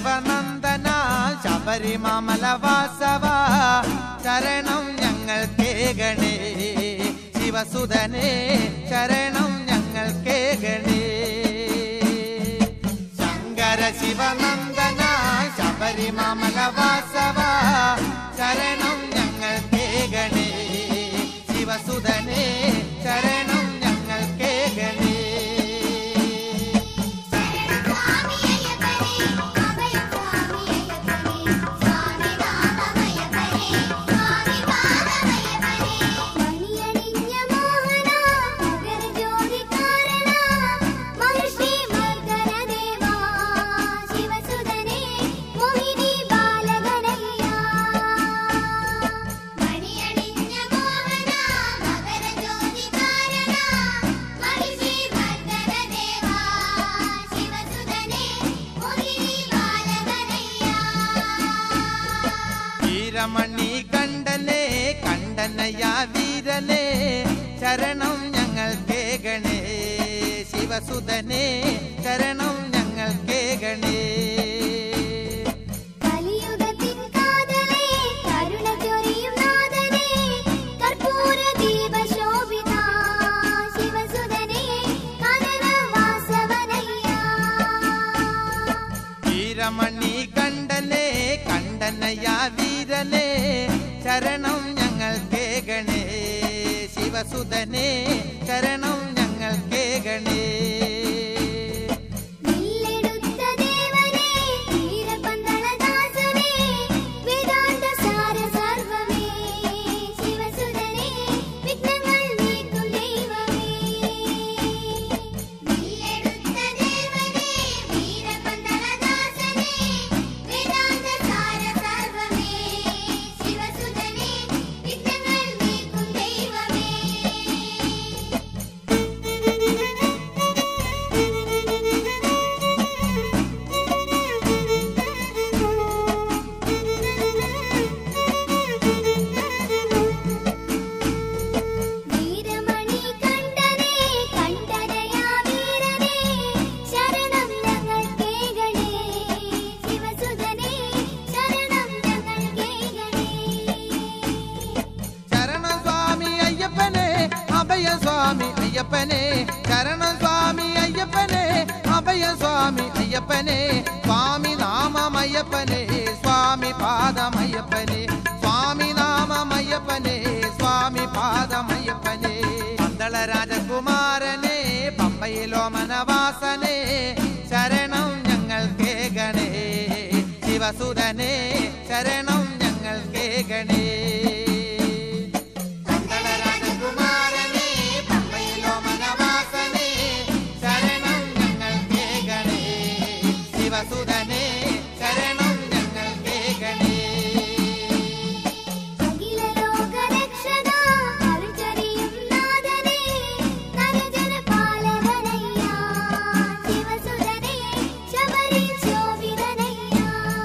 ശിവനന്ദന ശബരിമാമല വാസവ ശരണം ഞങ്ങൾ കേകണേ ശിവസുതനെ ശരണം ഞങ്ങൾ കേകണേ ശങ്കര ശിവനന്ദന ശബരിമാമല വാസവ ശരണം ഞങ്ങൾ കേകണേ ശിവസുതനെ ശരണം ഞങ്ങൾ കേകണേ മണിയണിഞ്ഞ മോഹന നഗരജ്യോതി കാരണ മഹർഷി മർദ്ദന ദേവാ ശിവസുതനേ മോഹിനി ബാലകനയ്യ മണിയണിഞ്ഞ മോഹന നഗരജ്യോതി കാരണ മഹർഷി മർദ്ദന ദേവാ ശിവസുതനേ മോഹിനി ബാലകനയ്യ വീരമണി കണ്ടനെ കണ്ടനയ വീരനെ ശരണം ഞങ്ങൾ കേകണേ ശിവസുതനെ ശരണം ഞങ്ങൾ കേകണേ കലിയുഗത്തിൻ കാതലേ കരുണ ചൊരിയും നാഥനേ കർപ്പൂര ദീപശോഭിത ശിവസുതനേ കാനന വാസവനയ്യ വീരമണി കണ്ടനെ കണ്ടനയ വീരനെ ശരണം ഞങ്ങൾ കേകണേ ശിവസുതനെ ശരണം ഞങ്ങൾ കേകണേ വില്ലെടുത്ത ദേവനേ വീരപന്തളദാസനേ വേദാന്ത സാര സർവമേ ശിവസുതനേ വിഘ്നങ്ങൾ നീക്കും ദൈവമേ വില്ലെടുത്ത ദേവനേ വീരപന്തളദാസനേ വേദാന്ത സാര സർവമേ ശിവസുതനേ വിഘ്നങ്ങൾ നീക്കും ദൈവമേ വീരമണി കണ്ടനേ കണ്ടനയാ വീരനേ ശരണം ഞങ്ങൾ കേകണേ ശിവസുതനേ ശരണം ഞങ്ങൾ കേകണേ ശരണം സ്വാമി അയ്യപ്പനെ അഭയ സ്വാമി അയ്യപ്പനെ ശരണം സ്വാമി അയ്യപ്പനെ അഭയ സ്വാമി അയ്യപ്പനെ സ്വാമി നാമമയ്യപ്പനെ സ്വാമി പാദമയ്യപ്പനെ സ്വാമി നാമമയ്യപ്പനെ സ്വാമി പാദമയ്യപ്പനെ പന്തള രാജകുമാരനെ പമ്പയിലോ മനവാസനെ ശരണം ഞങ്ങൾ കേകണേ ശിവസുരനെ ശരണം ഞങ്ങൾ കേകണേ പന്തള രാജകുമാരനെ പമ്പയിലോ മനവാസനെ ശരണം ഞങ്ങൾ കേകണേ ശിവസുരനെ ശരണം ഞങ്ങൾ കേകണേ അഖില ലോക രക്ഷക അരുചരിയും നാഥനേ നരജന പാലകനയ്യ ശിവസുതനേ ശബരി ശോഭിതനയ്യ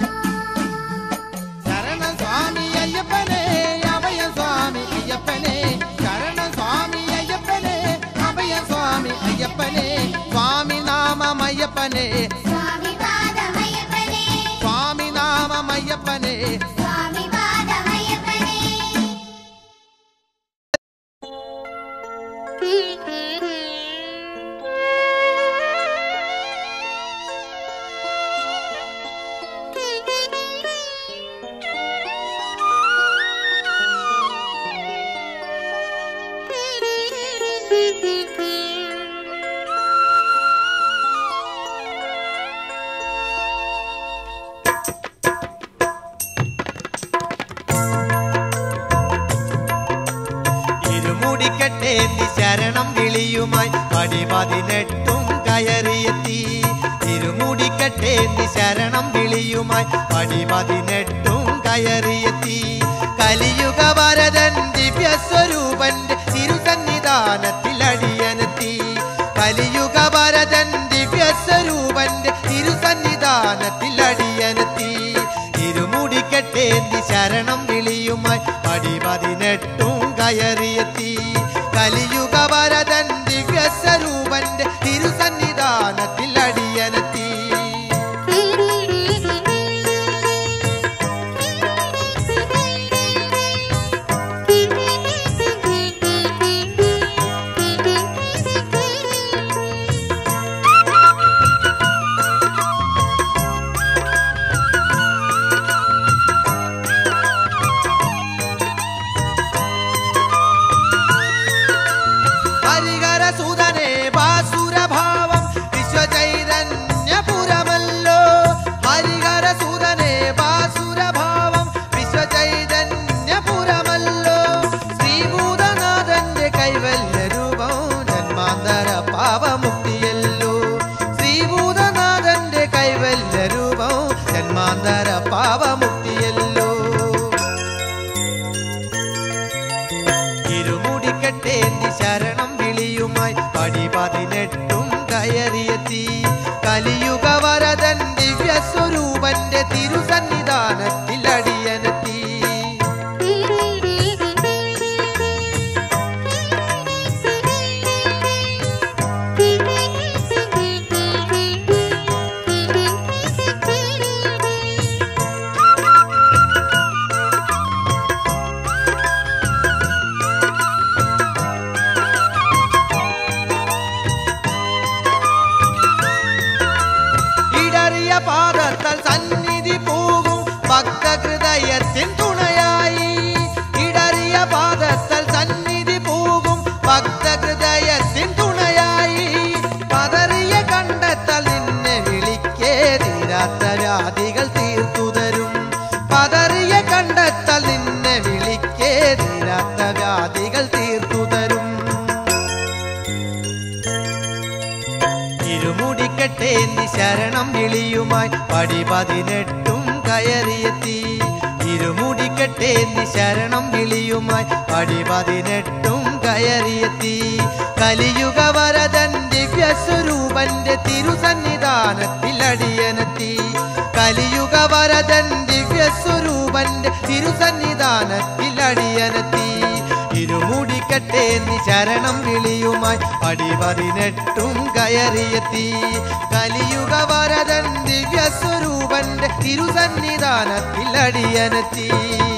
ശരണം സ്വാമി അയ്യപ്പനെ അഭയ സ്വാമി അയ്യപ്പനെ ശരണം സ്വാമി അയ്യപ്പനെ അഭയ സ്വാമി അയ്യപ്പനെ സ്വാമി നാമമയ്യപ്പനെ സ്വാമി പാദമയ്യപ്പനേ സ്വാമി നാമമയ്യപ്പനെ സ്വാമി പാദമയ്യപ്പനേ ഇരുമുടിക്കെട്ടേന്തി ശരണം വിളിയുമായി പടി പതിനെട്ടും കയറിയെത്തി ഇരുമുടിക്കെട്ടേന്തി ശരണം വിളിയുമായി പടി പതിനെട്ടും കയറിയെത്തി കലിയുഗ വരദൻ ദിവ്യസ്വരൂപന്റെ തിരുസന്നിധാനത്തിൽ അടിയനെത്തി കലിയുഗ വരദൻ ദിവ്യസ്വരൂപന്റെ തിരുസന്നിധാനത്തിൽ അടിയനെത്തി ഇരുമുടിക്കെട്ടേന്തി ശരണം വിളിയുമായി പടി പതിനെട്ടും കയറിയെത്തി കലിയുഗ വരദൻ ദിവ്യസ്വരൂപന്റെ തിരുസന്നിധാനത്തിൽ അടിയനെത്തി Thank you. ഇരുമുടിക്കെട്ടേന്തി ശരണം വിളിയുമായി പടി പതിനെട്ടും കയറിയെത്തി ഇരുമുടിക്കെട്ടേന്തി ശരണം വിളിയുമായി പടി പതിനെട്ടും കയറിയെത്തി കലിയുഗ വരദൻ ദിവ്യസ്വരൂപന്റെ തിരുസന്നിധാനത്തിൽ അടിയനെത്തി കലിയുഗ വരദൻ ദിവ്യസ്വരൂപന്റെ തിരുസന്നിധാനത്തിൽ അടിയനെത്തി ഇരുമുടിക്കെട്ടേന്തി ശരണം വിളിയുമായി പടി പതിനെട്ടും കയറിയെത്തി കലിയുഗ വരദൻ ദിവ്യസ്വരൂപന്റെ തിരുസന്നിധാനത്തിൽ അടിയനെത്തി